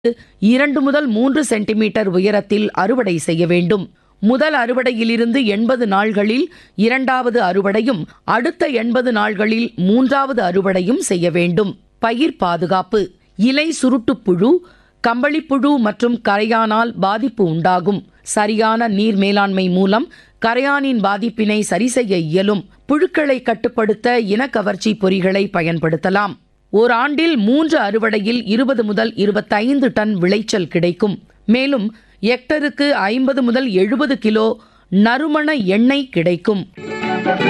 இரண்டு முதல் மூன்று சென்டிமீட்டர் உயரத்தில் அறுவடை செய்ய வேண்டும் முதல் அறுவடையிலிருந்து எண்பது நாள்களில் இரண்டாவது அறுவடையும் அடுத்த எண்பது நாள்களில் மூன்றாவது அறுவடையும் செய்ய வேண்டும் பயிர் பாதுகாப்பு இலை சுருட்டுப்புழு கம்பளிப்புழு மற்றும் கரையானால் பாதிப்பு உண்டாகும் சரியான நீர் மேலாண்மை மூலம் கரையானின் பாதிப்பினை சரி செய்ய இயலும் புழுக்களை கட்டுப்படுத்த இனக்கவர்ச்சி பொறிகளை பயன்படுத்தலாம் ஓராண்டில் மூன்று அறுவடையில் இருபது முதல் இருபத்தைந்து டன் விளைச்சல் கிடைக்கும் மேலும் ஹெக்டருக்கு ஐம்பது முதல் எழுபது கிலோ நறுமண எண்ணெய் கிடைக்கும்